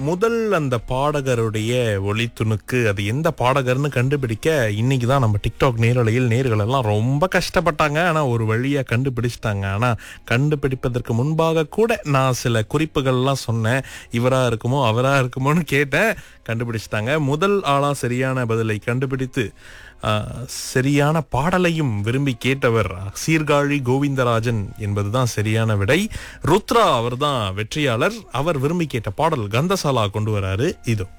முதல் அந்த பாடகருடைய ஒளித்துணுக்கு அது எந்த பாடகர்னு கண்டுபிடிக்க இன்னைக்கு தான் நம்ம டிக்டாக் நேரலையில் நேர்கள் எல்லாம் ரொம்ப கஷ்டப்பட்டாங்க ஆனா ஒரு வழியா கண்டுபிடிச்சிட்டாங்க ஆனா கண்டுபிடிப்பதற்கு முன்பாக கூட நான் சில குறிப்புகள்லாம் சொன்னேன் இவரா இருக்குமோ அவரா இருக்குமோன்னு கேட்டேன் கண்டுபிடிச்சிட்டாங்க முதல் ஆளா சரியான பதிலை கண்டுபிடித்து ஆஹ், சரியான பாடலையும் விரும்பி கேட்டவர் சீர்காழி கோவிந்தராஜன் என்பதுதான் சரியான விடை ருத்ரா அவர்தான் வெற்றியாளர் அவர் விரும்பி கேட்ட பாடல் கந்தசாலா கொண்டு வராரு இதோ